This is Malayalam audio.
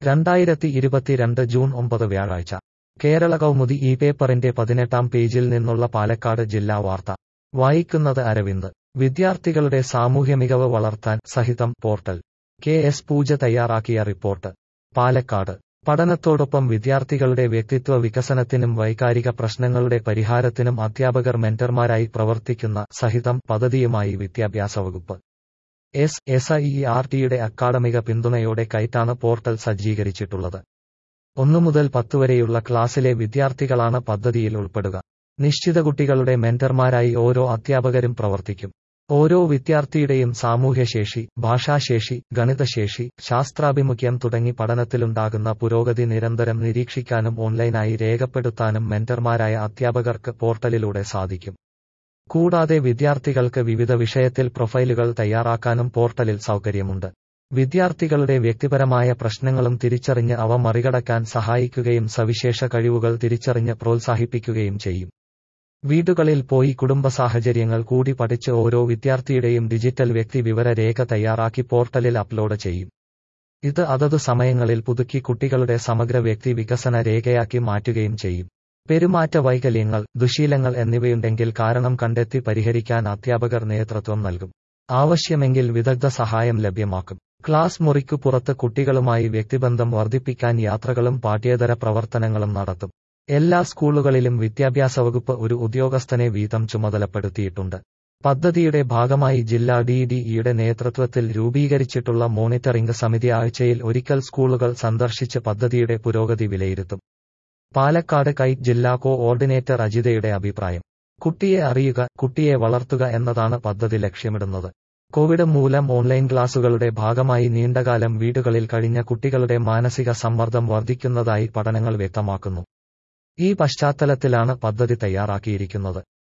രണ്ടായിരത്തി ഇരുപത്തിരണ്ട് ജൂൺ ഒമ്പത് വ്യാഴാഴ്ച കേരള കൗമുദി ഈ പേപ്പറിന്റെ പതിനെട്ടാം പേജിൽ നിന്നുള്ള പാലക്കാട് ജില്ലാ വാർത്ത വായിക്കുന്നത് അരവിന്ദ് വിദ്യാർത്ഥികളുടെ സാമൂഹ്യ മികവ് വളർത്താൻ സഹിതം പോർട്ടൽ കെ എസ് പൂജ തയ്യാറാക്കിയ റിപ്പോർട്ട് പാലക്കാട് പഠനത്തോടൊപ്പം വിദ്യാർത്ഥികളുടെ വ്യക്തിത്വ വികസനത്തിനും വൈകാരിക പ്രശ്നങ്ങളുടെ പരിഹാരത്തിനും അധ്യാപകർ മെന്റർമാരായി പ്രവർത്തിക്കുന്ന സഹിതം പദ്ധതിയുമായി വിദ്യാഭ്യാസ വകുപ്പ് എസ് എസ് ഐ ആർ ടിയുടെ അക്കാഡമിക പിന്തുണയോടെ കൈറ്റാണ് പോർട്ടൽ സജ്ജീകരിച്ചിട്ടുള്ളത് ഒന്നു മുതൽ പത്ത് വരെയുള്ള ക്ലാസ്സിലെ വിദ്യാർത്ഥികളാണ് പദ്ധതിയിൽ ഉൾപ്പെടുക നിശ്ചിത കുട്ടികളുടെ മെന്റർമാരായി ഓരോ അധ്യാപകരും പ്രവർത്തിക്കും ഓരോ വിദ്യാർത്ഥിയുടെയും സാമൂഹ്യശേഷി ഭാഷാശേഷി ഗണിതശേഷി ശാസ്ത്രാഭിമുഖ്യം തുടങ്ങി പഠനത്തിലുണ്ടാകുന്ന പുരോഗതി നിരന്തരം നിരീക്ഷിക്കാനും ഓൺലൈനായി രേഖപ്പെടുത്താനും മെന്റർമാരായ അധ്യാപകർക്ക് പോർട്ടലിലൂടെ സാധിക്കും കൂടാതെ വിദ്യാർത്ഥികൾക്ക് വിവിധ വിഷയത്തിൽ പ്രൊഫൈലുകൾ തയ്യാറാക്കാനും പോർട്ടലിൽ സൗകര്യമുണ്ട് വിദ്യാർത്ഥികളുടെ വ്യക്തിപരമായ പ്രശ്നങ്ങളും തിരിച്ചറിഞ്ഞ് അവ മറികടക്കാൻ സഹായിക്കുകയും സവിശേഷ കഴിവുകൾ തിരിച്ചറിഞ്ഞ് പ്രോത്സാഹിപ്പിക്കുകയും ചെയ്യും വീടുകളിൽ പോയി കുടുംബ സാഹചര്യങ്ങൾ കൂടി പഠിച്ച് ഓരോ വിദ്യാർത്ഥിയുടെയും ഡിജിറ്റൽ വ്യക്തി വിവര രേഖ തയ്യാറാക്കി പോർട്ടലിൽ അപ്ലോഡ് ചെയ്യും ഇത് അതതു സമയങ്ങളിൽ പുതുക്കി കുട്ടികളുടെ സമഗ്ര വ്യക്തി വികസന രേഖയാക്കി മാറ്റുകയും ചെയ്യും പെരുമാറ്റ വൈകല്യങ്ങൾ ദുശീലങ്ങൾ എന്നിവയുണ്ടെങ്കിൽ കാരണം കണ്ടെത്തി പരിഹരിക്കാൻ അധ്യാപകർ നേതൃത്വം നൽകും ആവശ്യമെങ്കിൽ വിദഗ്ധ സഹായം ലഭ്യമാക്കും ക്ലാസ് മുറിക്കു പുറത്ത് കുട്ടികളുമായി വ്യക്തിബന്ധം വർദ്ധിപ്പിക്കാൻ യാത്രകളും പാഠ്യേതര പ്രവർത്തനങ്ങളും നടത്തും എല്ലാ സ്കൂളുകളിലും വിദ്യാഭ്യാസ വകുപ്പ് ഒരു ഉദ്യോഗസ്ഥനെ വീതം ചുമതലപ്പെടുത്തിയിട്ടുണ്ട് പദ്ധതിയുടെ ഭാഗമായി ജില്ലാ ഡി ഡിഇയുടെ നേതൃത്വത്തിൽ രൂപീകരിച്ചിട്ടുള്ള മോണിറ്ററിംഗ് സമിതി ആഴ്ചയിൽ ഒരിക്കൽ സ്കൂളുകൾ സന്ദർശിച്ച് പദ്ധതിയുടെ പുരോഗതി വിലയിരുത്തും പാലക്കാട് കൈറ്റ് ജില്ലാ കോ ഓർഡിനേറ്റർ അജിതയുടെ അഭിപ്രായം കുട്ടിയെ അറിയുക കുട്ടിയെ വളർത്തുക എന്നതാണ് പദ്ധതി ലക്ഷ്യമിടുന്നത് കോവിഡ് മൂലം ഓൺലൈൻ ക്ലാസുകളുടെ ഭാഗമായി നീണ്ടകാലം വീടുകളിൽ കഴിഞ്ഞ കുട്ടികളുടെ മാനസിക സമ്മർദ്ദം വർദ്ധിക്കുന്നതായി പഠനങ്ങൾ വ്യക്തമാക്കുന്നു ഈ പശ്ചാത്തലത്തിലാണ് പദ്ധതി തയ്യാറാക്കിയിരിക്കുന്നത്